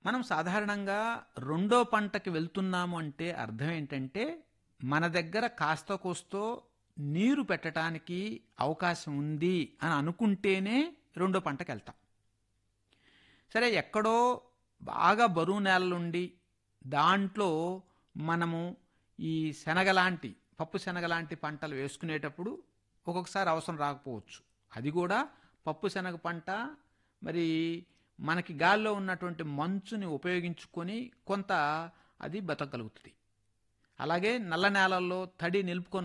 మనం సాధారణంగా రెండో పంటకి వెళ్తున్నాము అంటే అర్థం ఏంటంటే మన దగ్గర కాస్త కోస్తో నీరు పెట్టడానికి అవకాశం ఉంది అని అనుకుంటేనే రెండో పంటకి వెళ్తాం సరే ఎక్కడో బాగా బరువు నేలలుండి దాంట్లో మనము ఈ శనగ లాంటి పప్పు శనగ లాంటి పంటలు వేసుకునేటప్పుడు ఒక్కొక్కసారి అవసరం రాకపోవచ్చు అది కూడా పప్పు శనగ పంట మరి మనకి గాల్లో ఉన్నటువంటి మంచుని ఉపయోగించుకొని కొంత అది బతకగలుగుతుంది అలాగే నల్ల నేలల్లో తడి నిలుపుకొని